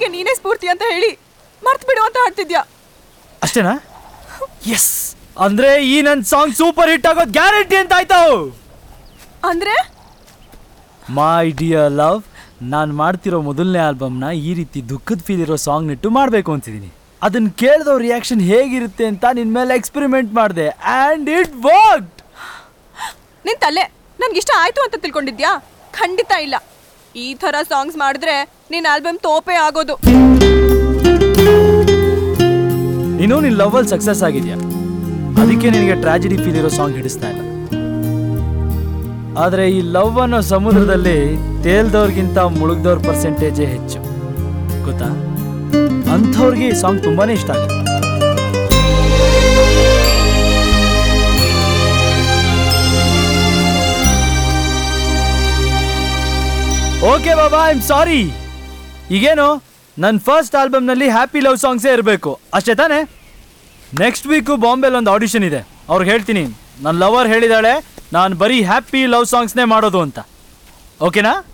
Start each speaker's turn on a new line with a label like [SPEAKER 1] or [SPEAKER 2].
[SPEAKER 1] ಪ್ರೀತಿಗೆ ನೀನೇ ಸ್ಫೂರ್ತಿ ಅಂತ ಹೇಳಿ ಮರ್ತ್ ಬಿಡು ಅಂತ ಹಾಡ್ತಿದ್ಯಾ
[SPEAKER 2] ಅಷ್ಟೇನಾ ಎಸ್ ಅಂದ್ರೆ ಈ ನನ್ನ ಸಾಂಗ್ ಸೂಪರ್ ಹಿಟ್ ಆಗೋದು ಗ್ಯಾರಂಟಿ ಅಂತ ಆಯ್ತು
[SPEAKER 1] ಅಂದ್ರೆ
[SPEAKER 2] ಮೈ ಡಿಯರ್ ಲವ್ ನಾನು ಮಾಡ್ತಿರೋ ಮೊದಲನೇ ಆಲ್ಬಮ್ನ ಈ ರೀತಿ ದುಃಖದ ಫೀಲ್ ಇರೋ ಸಾಂಗ್ ನಿಟ್ಟು ಮಾಡಬೇಕು ಅಂತಿದ್ದೀನಿ ಅದನ್ನ ಕೇಳಿದವ್ರ ರಿಯಾಕ್ಷನ್ ಹೇಗಿರುತ್ತೆ ಅಂತ ನಿನ್ ಮೇಲೆ ಎಕ್ಸ್ಪೆರಿಮೆಂಟ್ ಮಾಡಿದೆ ಆ್ಯಂಡ್ ಇಟ್ ವರ್ಕ್ಡ್
[SPEAKER 1] ನಿನ್ ತಲೆ ನನ್ಗೆ ಇಷ್ಟ ಆಯ್ತು ಅಂತ ತಿಳ್ಕೊಂಡಿದ್ಯಾ ಖಂಡಿತ ಇಲ್ಲ ಈ ಥರ ಸಾಂಗ್ಸ್ ಮಾಡಿದ್ರೆ ನಿನ್ ಆಲ್ಬಮ್ ತೋಪೆ ಆಗೋದು
[SPEAKER 2] ನೀನು ನಿನ್ನ ಲವಲ್ಲಿ ಸಕ್ಸಸ್ ಆಗಿದ್ಯಾ ಅದಕ್ಕೆ ನಿನಗೆ ಟ್ರಾಜಿಡಿ ಫೀಲ್ ಇರೋ ಸಾಂಗ್ ಹಿಡಿಸ್ತಾ ಇಲ್ಲ ಆದರೆ ಈ ಲವ್ ಅನ್ನೋ ಸಮುದ್ರದಲ್ಲಿ ತೇಲ್ದವ್ರಿಗಿಂತ ಮುಳುಗ್ದವ್ರ ಪರ್ಸೆಂಟೇಜೇ ಹೆಚ್ಚು ಗೊತ್ತಾ ಅಂಥವ್ರಿಗೆ ಈ ಸಾಂಗ್ ತುಂಬಾನೇ ಇಷ್ಟ ಆಗುತ್ತೆ ಓಕೆ ಬಾಬಾ ಐ ಆಮ್ ಸಾರಿ ಈಗೇನು ನನ್ನ ಫಸ್ಟ್ ಆಲ್ಬಮ್ನಲ್ಲಿ ಹ್ಯಾಪಿ ಲವ್ ಸಾಂಗ್ಸೇ ಇರಬೇಕು ಅಷ್ಟೇ ತಾನೇ ನೆಕ್ಸ್ಟ್ ವೀಕು ಬಾಂಬೆಲಿ ಒಂದು ಆಡಿಷನ್ ಇದೆ ಅವ್ರಿಗೆ ಹೇಳ್ತೀನಿ ನನ್ನ ಲವರ್ ಹೇಳಿದಾಳೆ ನಾನು ಬರೀ ಹ್ಯಾಪಿ ಲವ್ ಸಾಂಗ್ಸ್ನೇ ಮಾಡೋದು ಅಂತ ಓಕೆನಾ